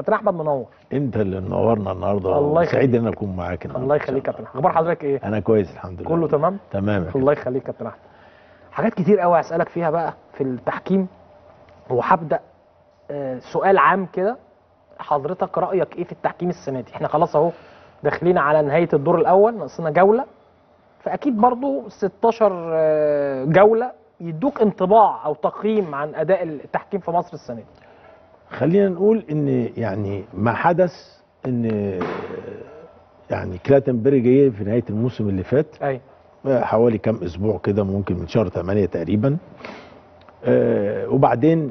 كابتن احمد منور انت اللي منورنا النهارده الله يخليك. سعيد ان اكون معاك النهارده الله إن شاء يخليك يا كابتن أحمد. اخبار حضرتك ايه انا كويس الحمد لله كله تمام تمام يا الله يخليك يا كابتن احمد حاجات كتير قوي هسالك فيها بقى في التحكيم وهبدا آه، سؤال عام كده حضرتك رايك ايه في التحكيم السنه دي احنا خلاص اهو داخلين على نهايه الدور الاول ناقصنا جوله فاكيد برضو 16 آه، جوله يدوك انطباع او تقييم عن اداء التحكيم في مصر السنه دي خلينا نقول ان يعني ما حدث ان يعني كلاتنبرج جه في نهايه الموسم اللي فات ايوه حوالي كام اسبوع كده ممكن من شهر 8 تقريبا آه، وبعدين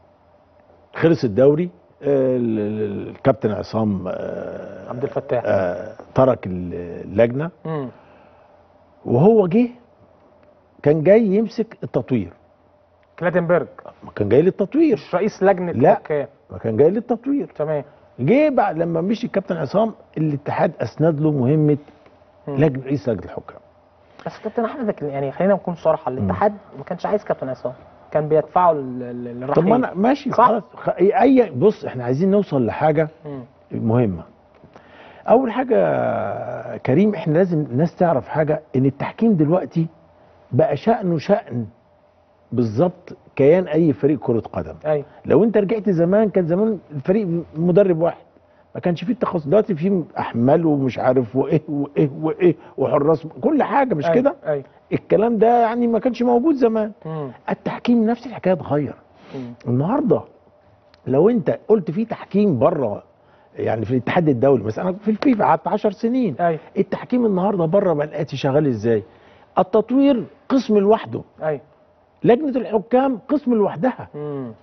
خلص الدوري آه، ال- ال- الكابتن عصام آه، عبد الفتاح آه، ترك اللجنه امم وهو جه كان جاي يمسك التطوير كلاتنبرج ما كان جاي للتطوير مش رئيس لجنه لا. حكام ما كان جاي للتطوير تمام جه بعد لما مشي الكابتن عصام الاتحاد اسند له مهمه مم. لجنه رئيس لجنه الحكام بس كابتن احمد لكن يعني خلينا نكون صراحه الاتحاد ما كانش عايز كابتن عصام كان بيدفعه لل- لل- طب للرحيل ما انا ماشي صح. خلاص خ- اي بص احنا عايزين نوصل لحاجه مم. مهمه اول حاجه كريم احنا لازم الناس تعرف حاجه ان التحكيم دلوقتي بقى شأنه شأن بالظبط كيان اي فريق كره قدم ايوه لو انت رجعت زمان كان زمان الفريق مدرب واحد ما كانش فيه التخصص دلوقتي فيه احمال ومش عارف وايه وايه وايه وحراس كل حاجه مش أيوة، كده ايوه الكلام ده يعني ما كانش موجود زمان مم. التحكيم نفس الحكايه اتغير مم. النهارده لو انت قلت في تحكيم بره يعني في الاتحاد الدولي مثلا انا في الفيفا قعدت 10 سنين ايوه التحكيم النهارده بره بقى الاتي شغال ازاي التطوير قسم لوحده ايوه لجنه الحكام قسم لوحدها مم.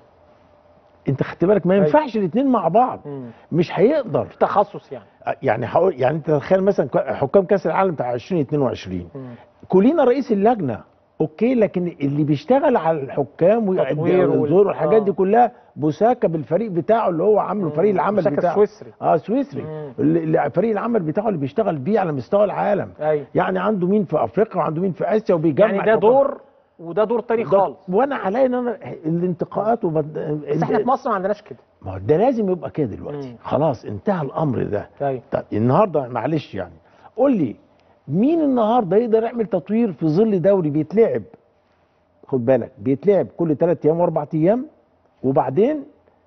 انت خدت بالك ما أيوة. ينفعش الاثنين مع بعض مم. مش هيقدر تخصص يعني يعني هقول يعني انت تخيل مثلا حكام كاس العالم بتاع 2022 مم. كلنا رئيس اللجنه اوكي لكن اللي بيشتغل على الحكام تطوير وال- ويدور والحاجات دي آه. كلها بوساكه بالفريق بتاعه اللي هو عامله فريق العمل مساك بتاعه السويسري اه سويسري مم. اللي- اللي- فريق العمل بتاعه اللي بيشتغل بيه على مستوى العالم ايوه يعني عنده مين في افريقيا وعنده مين في اسيا وبيجمع يعني ده الحكام. دور وده دور تاني ده- خالص وانا عليا ان انا الانتقاءات وبد... بس احنا في مصر ما عندناش كده ما هو ده لازم يبقى كده دلوقتي مم. خلاص انتهى الامر ده ايوه طب النهارده معلش يعني قول لي مين النهارده يقدر يعمل تطوير في ظل دوري بيتلعب خد بالك بيتلعب كل ثلاث ايام واربع ايام وبعدين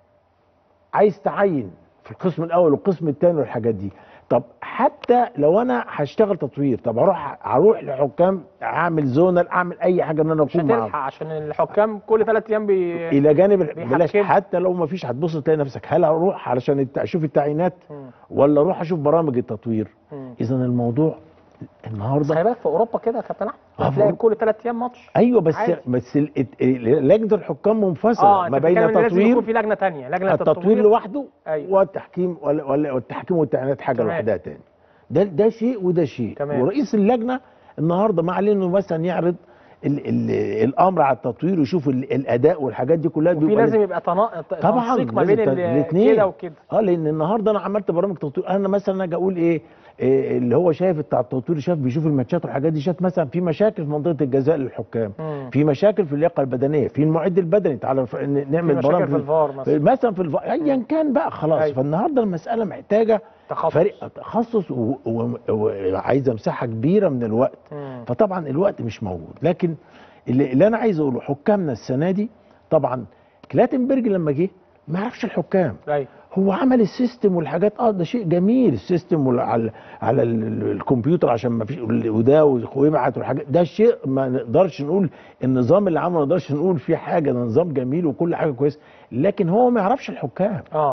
عايز تعين في القسم الاول والقسم الثاني والحاجات دي طب حتى لو انا هشتغل تطوير طب اروح اروح لحكام اعمل زونال اعمل اي حاجه ان انا مش اكون معاهم هتلحق عشان الحكام كل ثلاث ايام بي الى جانب ال- بلاش بيحكموا. حتى لو ما فيش هتبص تلاقي نفسك هل اروح علشان الت- اشوف التعيينات مم. ولا اروح اشوف برامج التطوير مم. اذا الموضوع بس النهارده خلي بالك في اوروبا كده يا كابتن احمد آه، هتلاقي بقول- كل ثلاث ايام ماتش ايوه بس عادي. بس ال- ال- ال- لجنه الحكام منفصله اه ما انت بين بتتكلم إن لازم يكون تطوير في لجنه ثانيه لجنه التطوير لوحده أيوة. والتحكيم ولا- ولا- والتحكيم والتعيينات حاجه تمام. لوحدها تاني ده ده شيء وده شيء تمام. ورئيس اللجنه النهارده ما عليه انه مثلا يعرض ال ال الامر على التطوير ويشوف ال- الاداء والحاجات دي كلها وفي بيبقى لازم يبقى تنا... طبعا تنسيق ما بين لازم ال- الاثنين كده وكده اه لان النهارده انا عملت برامج تطوير انا مثلا اجي اقول ايه, إيه اللي هو شايف بتاع التطوير شاف بيشوف الماتشات والحاجات دي شاف مثلا في مشاكل في منطقه الجزاء للحكام مم. في مشاكل في اللياقه البدنيه في المعد البدني تعالى ف- ن- في نعمل مشاكل برامج في الفار مثلا مثلا في الف... ايا كان بقى خلاص أيوة. فالنهارده المساله محتاجه تخصص فريق تخصص و- و- وعايزه مساحه كبيره من الوقت مم. فطبعا الوقت مش موجود لكن اللي, اللي انا عايز اقوله حكامنا السنه دي طبعا كلاتنبرج لما جه ما يعرفش الحكام ايوه هو عمل السيستم والحاجات اه ده شيء جميل السيستم وال- على على ال- ال- الكمبيوتر عشان ما فيش وده ويبعت والحاجات ده شيء ما نقدرش نقول النظام اللي عمله ما نقدرش نقول فيه حاجه ده نظام جميل وكل حاجه كويسه لكن هو ما يعرفش الحكام اه